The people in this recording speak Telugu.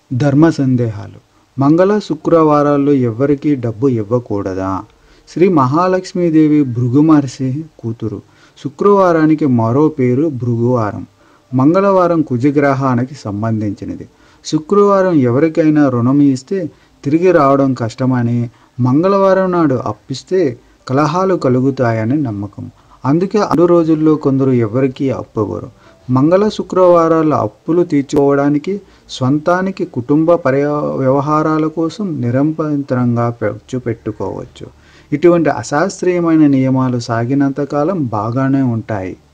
ధర్మ సందేహాలు మంగళ శుక్రవారాల్లో ఎవరికీ డబ్బు ఇవ్వకూడదా శ్రీ మహాలక్ష్మీదేవి భృగు మహర్షి కూతురు శుక్రవారానికి మరో పేరు భృగువారం మంగళవారం కుజగ్రహానికి సంబంధించినది శుక్రవారం ఎవరికైనా రుణం ఇస్తే తిరిగి రావడం కష్టమని మంగళవారం నాడు అప్పిస్తే కలహాలు కలుగుతాయని నమ్మకం అందుకే అన్ని రోజుల్లో కొందరు ఎవరికీ అప్పివ్వరు మంగళ శుక్రవారాల అప్పులు తీర్చుకోవడానికి స్వంతానికి కుటుంబ పర్య వ్యవహారాల కోసం నిరంతరంగా ఖర్చు పెట్టుకోవచ్చు ఇటువంటి అశాస్త్రీయమైన నియమాలు సాగినంతకాలం బాగానే ఉంటాయి